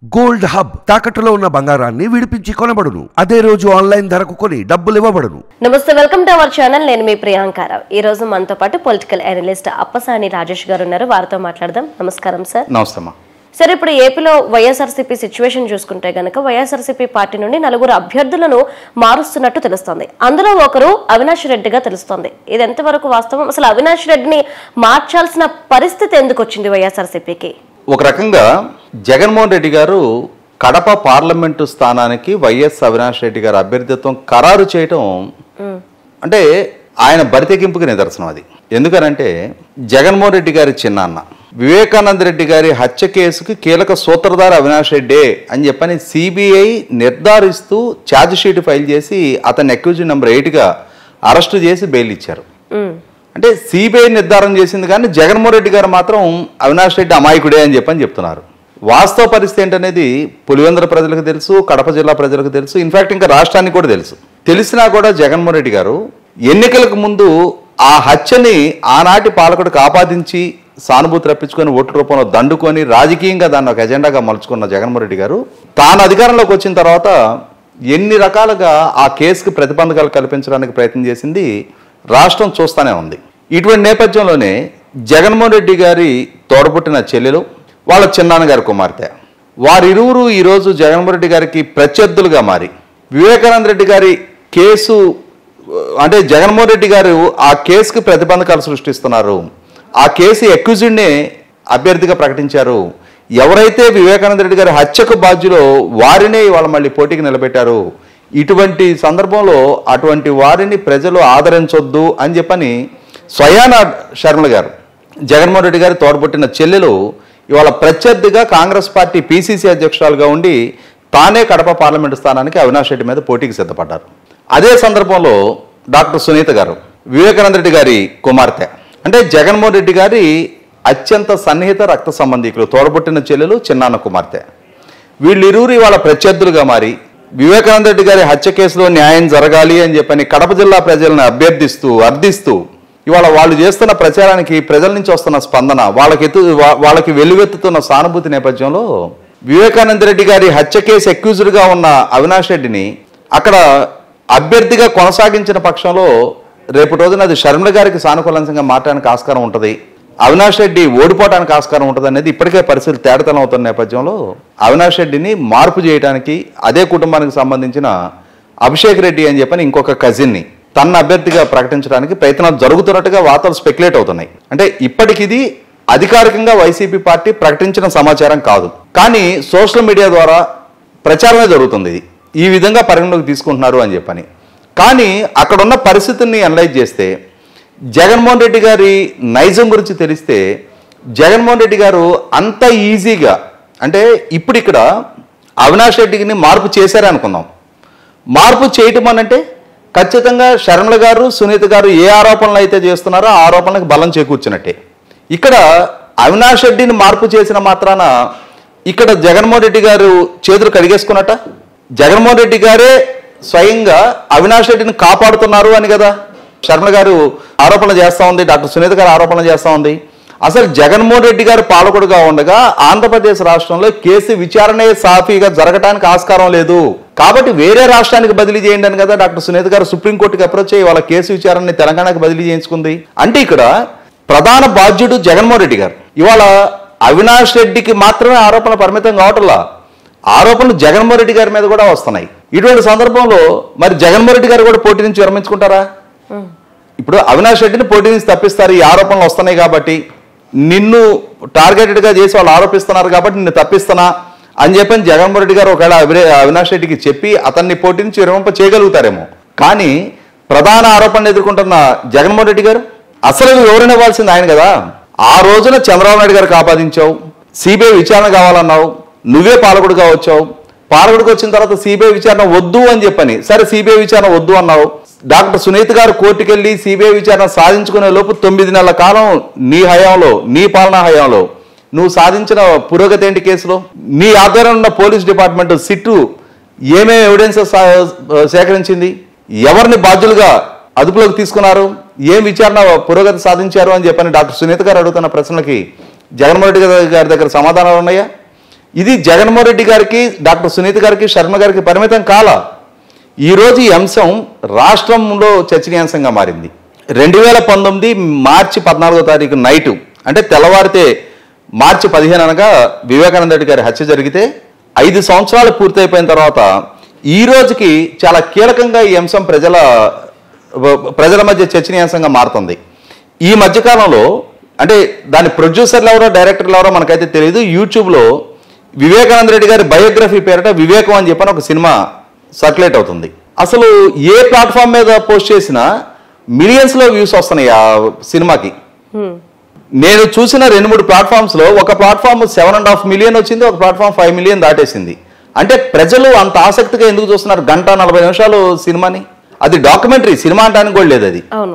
gold hub తాకట్టులో ఉన్న బంగారాన్ని విడిపించి కొనబడును అదే రోజు ఆన్లైన్ ధరకు కొని డబ్బులు ఇవ్వబడును నమస్తే వెల్కమ్ టు అవర్ ఛానల్ నేను మీ ప్రియాంకారావు ఈ రోజు మనతో పాటు పొలిటికల్ అనలిస్ట్ అప్పసాని రాజేష్ గారు ఉన్నారు వారితో మాట్లాడదాం నమస్కారం సార్ నమస్తమ్మా సార్ ఇప్పుడు ఏపీలో వైఎస్ఆర్సీపీ సిచ్యువేషన్ చూసుకుంటే గనక వైఎస్ఆర్సీపీ పార్టీ నుండి నలుగురు అభ్యర్థులను మారుస్తున్నట్టు తెలుస్తోంది అందులో ఒకరు అవినాష్ రెడ్డిగా తెలుస్తోంది ఇది ఎంతవరకు వాస్తవం అసలు అవినాష్ రెడ్డిని మార్చాల్సిన పరిస్థితి ఎందుకు వచ్చింది వైఎస్ఆర్సీపీకి ఒక రకంగా జగన్మోహన్ రెడ్డి గారు కడప పార్లమెంటు స్థానానికి వైఎస్ అవినాష్ రెడ్డి గారు అభ్యర్థిత్వం ఖరారు చేయటం అంటే ఆయన బరితెగింపుకి నిదర్శనం అది ఎందుకనంటే జగన్మోహన్ రెడ్డి గారి చిన్నాన్న వివేకానంద రెడ్డి గారి హత్య కేసుకి కీలక సూత్రధారి అవినాష్ రెడ్డే అని చెప్పని సిబిఐ నిర్ధారిస్తూ ఛార్జ్ షీట్ ఫైల్ చేసి అతన్ని అక్యూజ్ నెంబర్ ఎయిట్గా అరెస్టు చేసి బెయిల్ ఇచ్చారు ఉమ్, అంటే సిబిఐ నిర్ధారణ చేసింది కానీ జగన్మోహన్ రెడ్డి గారు మాత్రం అవినాష్ రెడ్డి అమాయకుడే అని చెప్పని చెప్తున్నారు వాస్తవ పరిస్థితి ఏంటనేది పులివెందుల ప్రజలకు తెలుసు కడప జిల్లా ప్రజలకు తెలుసు ఇన్ఫాక్ట్ ఇంకా రాష్ట్రానికి కూడా తెలుసు తెలిసినా కూడా జగన్మోహన్ రెడ్డి గారు ఎన్నికలకు ముందు ఆ హత్యని ఆనాటి పాలకుడికి ఆపాదించి సానుభూతి రప్పించుకొని ఓట్ల రూపంలో దండుకొని రాజకీయంగా దాన్ని ఒక ఎజెండాగా మలుచుకున్న జగన్మోహన్ రెడ్డి గారు తాను అధికారంలోకి వచ్చిన తర్వాత ఎన్ని రకాలుగా ఆ కేసుకి ప్రతిబంధకాలు కల్పించడానికి ప్రయత్నం చేసింది రాష్ట్రం చూస్తూనే ఉంది ఇటువంటి నేపథ్యంలోనే జగన్మోహన్ రెడ్డి గారి తోడబుట్టిన చెల్లెలు వాళ్ళ చిన్నాన్న గారి కుమార్తె వారిరువురు ఈరోజు జగన్మోహన్ రెడ్డి గారికి ప్రత్యర్థులుగా మారి వివేకానంద రెడ్డి గారి కేసు అంటే జగన్మోహన్ రెడ్డి గారు ఆ కేసుకి ప్రతిబంధకాలు సృష్టిస్తున్నారు ఆ కేసు అక్యూజ్డ్నే అభ్యర్థిగా ప్రకటించారు ఎవరైతే వివేకానంద రెడ్డి గారి హత్యకు బాధ్యులో వారినే ఇవాళ మళ్ళీ పోటీకి నిలబెట్టారు ఇటువంటి సందర్భంలో అటువంటి వారిని ప్రజలు ఆదరించొద్దు అని చెప్పని స్వయాన శర్మల గారు జగన్మోహన్ రెడ్డి గారి తోడ్పుట్టిన చెల్లెలు ఇవాళ ప్రత్యర్థిగా కాంగ్రెస్ పార్టీ పీసీసీ అధ్యక్షురాలుగా ఉండి తానే కడప పార్లమెంటు స్థానానికి అవినాష్ రెడ్డి మీద పోటీకి సిద్ధపడ్డారు అదే సందర్భంలో డాక్టర్ సునీత గారు వివేకానంద రెడ్డి గారి కుమార్తె అంటే జగన్మోహన్ రెడ్డి గారి అత్యంత సన్నిహిత రక్త సంబంధికులు తోడబుట్టిన చెల్లెలు చిన్నాన్న కుమార్తె వీళ్ళిరువురు ఇవాళ ప్రత్యర్థులుగా మారి వివేకానంద రెడ్డి గారి హత్య కేసులో న్యాయం జరగాలి అని చెప్పని కడప జిల్లా ప్రజలను అభ్యర్థిస్తూ అర్థిస్తూ ఇవాళ వాళ్ళు చేస్తున్న ప్రచారానికి ప్రజల నుంచి వస్తున్న స్పందన వాళ్ళకి ఎత్తు వా- వాళ్ళకి వెలువెత్తుతున్న సానుభూతి నేపథ్యంలో వివేకానంద రెడ్డి గారి హత్య కేసు అక్యూజ్డ్గా ఉన్న అవినాష్ రెడ్డిని అక్కడ అభ్యర్థిగా కొనసాగించిన పక్షంలో రేపు రోజున అది షర్మిల గారికి సానుకూలంగా మారడానికి ఆస్కారం ఉంటుంది అవినాష్ రెడ్డి ఓడిపోవడానికి ఆస్కారం ఉంటుంది అనేది ఇప్పటికే పరిస్థితులు తేడతనం అవుతున్న నేపథ్యంలో అవినాష్ రెడ్డిని మార్పు చేయడానికి అదే కుటుంబానికి సంబంధించిన అభిషేక్ రెడ్డి అని చెప్పని ఇంకొక కజిన్ని తన అభ్యర్థిగా ప్రకటించడానికి ప్రయత్నాలు జరుగుతున్నట్టుగా వార్తలు స్పెక్యులేట్ అవుతున్నాయి అంటే ఇప్పటికిది అధికారికంగా వైసీపీ పార్టీ ప్రకటించిన సమాచారం కాదు కానీ సోషల్ మీడియా ద్వారా ప్రచారమే జరుగుతుంది ఇది ఈ విధంగా పరిగణలోకి తీసుకుంటున్నారు అని చెప్పని కానీ అక్కడ ఉన్న పరిస్థితుల్ని అనలైజ్ చేస్తే జగన్మోహన్ రెడ్డి గారి నైజం గురించి తెలిస్తే జగన్మోహన్ రెడ్డి గారు అంత ఈజీగా అంటే ఇప్పుడు ఇక్కడ అవినాష్ రెడ్డిని మార్పు చేశారే అనుకుందాం మార్పు చేయటం అని అంటే ఖచ్చితంగా శర్మల గారు సునీత గారు ఏ ఆరోపణలు అయితే చేస్తున్నారో ఆ ఆరోపణలకు బలం చేకూర్చినట్టే ఇక్కడ అవినాష్ రెడ్డిని మార్పు చేసిన మాత్రాన ఇక్కడ జగన్మోహన్ రెడ్డి గారు చేతులు కడిగేసుకున్నట్ట జగన్మోహన్ రెడ్డి గారే స్వయంగా అవినాష్ రెడ్డిని కాపాడుతున్నారు అని కదా శర్మల గారు ఆరోపణలు చేస్తా ఉంది డాక్టర్ సునీత గారు ఆరోపణలు చేస్తా ఉంది అసలు జగన్మోహన్ రెడ్డి గారు పాలకుడుగా ఉండగా ఆంధ్రప్రదేశ్ రాష్ట్రంలో కేసు విచారణే సాఫీగా జరగడానికి ఆస్కారం లేదు కాబట్టి వేరే రాష్ట్రానికి బదిలీ చేయండి అని కదా డాక్టర్ సునీత గారు సుప్రీంకోర్టుకి అప్రోచ్ అయ్యి వాళ్ళ కేసు విచారణని తెలంగాణకు బదిలీ చేయించుకుంది అంటే ఇక్కడ ప్రధాన బాధ్యుడు జగన్మోహన్ రెడ్డి గారు ఇవాళ అవినాష్ రెడ్డికి మాత్రమే ఆరోపణలు పరిమితం కావటంలా ఆరోపణలు జగన్మోహన్ రెడ్డి గారి మీద కూడా వస్తున్నాయి ఇటువంటి సందర్భంలో మరి జగన్మోహన్ రెడ్డి గారు కూడా పోటీ నుంచి విరమించుకుంటారా ఇప్పుడు అవినాష్ రెడ్డిని పోటీ నుంచి తప్పిస్తారు ఈ ఆరోపణలు వస్తున్నాయి కాబట్టి నిన్ను టార్గెటెడ్గా చేసి వాళ్ళు ఆరోపిస్తున్నారు కాబట్టి నిన్ను తప్పిస్తున్నా అని చెప్పని జగన్మోహన్ రెడ్డి గారు ఒకవేళ అవిరే అవినాష్ రెడ్డికి చెప్పి అతన్ని పోటీ నుంచి విరమింప చేయగలుగుతారేమో కానీ ప్రధాన ఆరోపణలు ఎదుర్కొంటున్న జగన్మోహన్ రెడ్డి గారు అసలు వివరణ ఇవ్వాల్సింది ఆయన కదా ఆ రోజున చంద్రబాబు నాయుడు గారికి ఆపాదించావు సిబిఐ విచారణ కావాలన్నావు నువ్వే పాలకుడుగా వచ్చావు పాలకుడికి వచ్చిన తర్వాత సిబిఐ విచారణ వద్దు అని చెప్పని సరే సిబిఐ విచారణ వద్దు అన్నావు డాక్టర్ సునీత్ గారు కోర్టుకెళ్లి సిబిఐ విచారణ సాధించుకునే లోపు తొమ్మిది నెలల కాలం నీ హయాంలో నీ పాలనా హయాంలో నువ్వు సాధించిన పురోగతి ఏంటి కేసులో నీ ఆధ్వర్యంలో ఉన్న పోలీస్ డిపార్ట్మెంట్ సిట్టు ఏమేమి ఎవిడెన్స్ సేకరించింది ఎవరిని బాధ్యులుగా అదుపులోకి తీసుకున్నారు ఏం విచారణ పురోగతి సాధించారు అని చెప్పని డాక్టర్ సునీత గారు అడుగుతున్న ప్రశ్నలకి జగన్మోహన్ రెడ్డి గారి గారి దగ్గర సమాధానాలు ఉన్నాయా ఇది జగన్మోహన్ రెడ్డి గారికి డాక్టర్ సునీత గారికి శర్మ గారికి పరిమితం కాల ఈరోజు ఈ అంశం రాష్ట్రంలో చర్చనీయాంశంగా మారింది రెండు వేల పంతొమ్మిది మార్చి పద్నాలుగో తారీఖు నైటు అంటే తెల్లవారితే మార్చి పదిహేను అనగా వివేకానంద రెడ్డి గారి హత్య జరిగితే ఐదు సంవత్సరాలు పూర్తయిపోయిన తర్వాత ఈ రోజుకి చాలా కీలకంగా ఈ అంశం ప్రజల ప్రజల మధ్య చర్చనీయాంశంగా మారుతుంది ఈ మధ్యకాలంలో అంటే దాని ప్రొడ్యూసర్లు ఎవరో డైరెక్టర్లు ఎవరో మనకైతే తెలియదు యూట్యూబ్లో వివేకానంద రెడ్డి గారి బయోగ్రఫీ పేరిట వివేకం అని చెప్పని ఒక సినిమా సర్క్యులేట్ అవుతుంది అసలు ఏ ప్లాట్ఫామ్ మీద పోస్ట్ చేసినా మిలియన్స్లో వ్యూస్ వస్తున్నాయి ఆ సినిమాకి నేను చూసిన రెండు మూడు ప్లాట్ఫామ్స్ లో ఒక platform seven and half million వచ్చింది ఒక ప్లాట్ఫామ్ ఫైవ్ మిలియన్ దాటేసింది అంటే ప్రజలు అంత ఆసక్తిగా ఎందుకు చూస్తున్నారు గంట నలభై నిమిషాలు సినిమాని అది డాక్యుమెంటరీ సినిమా అంటానికి కూడా లేదు అది అవును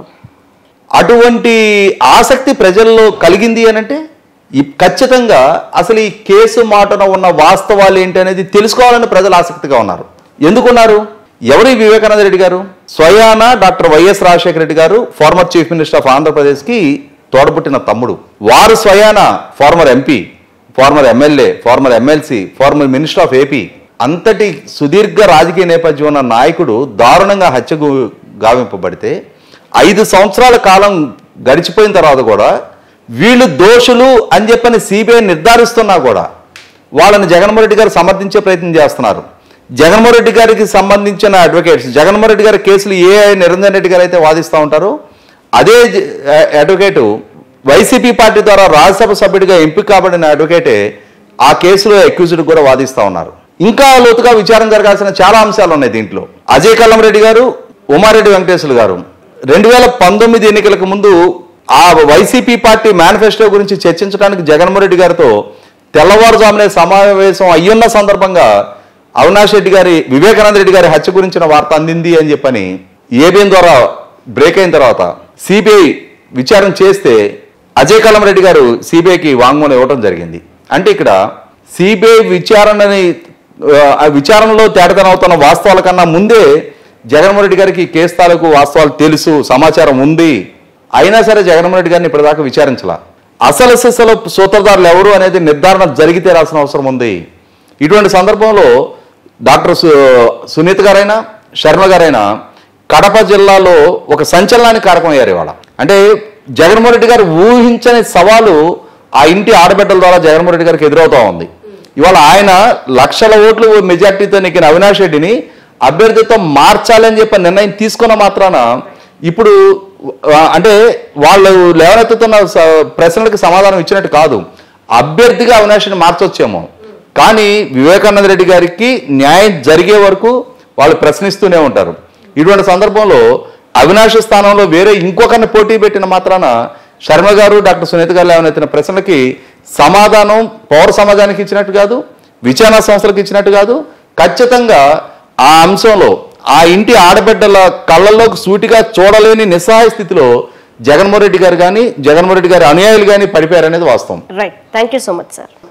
అటువంటి ఆసక్తి ప్రజల్లో కలిగింది అని అంటే ఈ ఖచ్చితంగా అసలు ఈ కేసు మాటన ఉన్న వాస్తవాలు ఏంటి అనేది తెలుసుకోవాలని ప్రజలు ఆసక్తిగా ఉన్నారు ఎందుకున్నారు ఎవరు ఈ వివేకానంద రెడ్డి గారు స్వయాన డాక్టర్ వైఎస్ రాజశేఖర రెడ్డి గారు ఫార్మర్ చీఫ్ మినిస్టర్ ఆఫ్ ఆంధ్రప్రదేశ్కి తోడబుట్టిన తమ్ముడు వారు స్వయాన former MP former MLA former MLC former minister of AP అంతటి సుదీర్ఘ రాజకీయ నేపథ్యం ఉన్న నాయకుడు దారుణంగా హత్యకు గావింపబడితే ఐదు సంవత్సరాల కాలం గడిచిపోయిన తర్వాత కూడా వీళ్ళు దోషులు అని చెప్పని సిబిఐ నిర్ధారిస్తున్నా కూడా వాళ్ళని జగన్మోహన్ రెడ్డి గారు సమర్థించే ప్రయత్నం చేస్తున్నారు జగన్మోహన్ రెడ్డి గారికి సంబంధించిన అడ్వకేట్స్ జగన్మోహన్ రెడ్డి గారి కేసులు ఏ నిరంజన్ రెడ్డి గారు అయితే వాదిస్తూ ఉంటారో అదే జ- అడ్వకేటు వైసీపీ పార్టీ ద్వారా రాజ్యసభ సభ్యుడిగా ఎంపిక కాబడిన అడ్వకేటే ఆ కేసులో అక్యూజ్డ్ కూడా వాదిస్తూ ఉన్నారు ఇంకా లోతుగా విచారణ జరగాల్సిన చాలా అంశాలు ఉన్నాయి దీంట్లో అజయ్ కల్లం రెడ్డి గారు ఉమారెడ్డి వెంకటేశ్వర గారు రెండు వేల పంతొమ్మిది ఎన్నికలకు ముందు ఆ వైసీపీ పార్టీ మేనిఫెస్టో గురించి చర్చించడానికి జగన్మోహన్ రెడ్డి గారితో తెల్లవారుజామునే సమావేశం అయ్యున్న సందర్భంగా అవినాష్ రెడ్డి గారి వివేకానంద రెడ్డి గారి హత్య గురించిన వార్త అందింది అని చెప్పని ఏబిఎన్ ద్వారా బ్రేక్ అయిన తర్వాత సిబిఐ విచారణ చేస్తే అజయ్ కల్లం రెడ్డి గారు సిబిఐకి వాంగ్మూలం ఇవ్వడం జరిగింది అంటే ఇక్కడ సిబిఐ విచారణని ఆ, ఆ విచారణలో తేటతనం అవుతున్న వాస్తవాల కన్నా ముందే జగన్మోహన్ రెడ్డి గారికి ఈ కేసు తాలూకు వాస్తవాలు తెలుసు సమాచారం ఉంది అయినా సరే జగన్మోహన్ రెడ్డి గారిని ఇప్పటిదాకా విచారించాల అసలు సిసలు సూత్రధారులు ఎవరు అనేది నిర్ధారణ జరిగితే రాసిన అవసరం ఉంది ఇటువంటి సందర్భంలో డాక్టర్ సు సునీత్ గారైనా శర్మ గారైనా కడప జిల్లాలో ఒక సంచలనానికి కారకమయ్యారు ఇవాళ అంటే జగన్మోహన్ రెడ్డి గారు ఊహించని సవాలు ఆ ఇంటి ఆడబిడ్డల ద్వారా జగన్మోహన్ రెడ్డి గారికి ఎదురవుతా ఉంది ఇవాళ ఆయన లక్షల ఓట్లు మెజార్టీతో నెక్కిన అవినాష్ రెడ్డిని అభ్యర్థితో మార్చాలని చెప్పి నిర్ణయం తీసుకున్న మాత్రాన ఇప్పుడు ఆ, అంటే వాళ్ళు లేవనెత్తుతున్న స- ప్రశ్నలకు సమాధానం ఇచ్చినట్టు కాదు అభ్యర్థిగా అవినాష్ రెడ్డిని మార్చొచ్చేమో కానీ వివేకానంద రెడ్డి గారికి న్యాయం జరిగే వరకు వాళ్ళు ప్రశ్నిస్తూనే ఉంటారు ఇటువంటి సందర్భంలో అవినాష్ స్థానంలో వేరే ఇంకొకరిని పోటీ పెట్టిన మాత్రాన శర్మ గారు డాక్టర్ సునీత గారు లేవనెత్తిన ప్రశ్నలకి సమాధానం పౌర సమాజానికి ఇచ్చినట్టు కాదు విచారణ సంస్థలకు ఇచ్చినట్టు కాదు ఖచ్చితంగా ఆ అంశంలో ఆ ఇంటి ఆడబిడ్డల కళ్ళల్లోకి సూటిగా చూడలేని నిస్సహాయ స్థితిలో జగన్మోహన్ రెడ్డి గారు కానీ జగన్మోహన్ రెడ్డి గారి అనుయాయులు కానీ పడిపోయారనేది వాస్తవం right thank you so much sir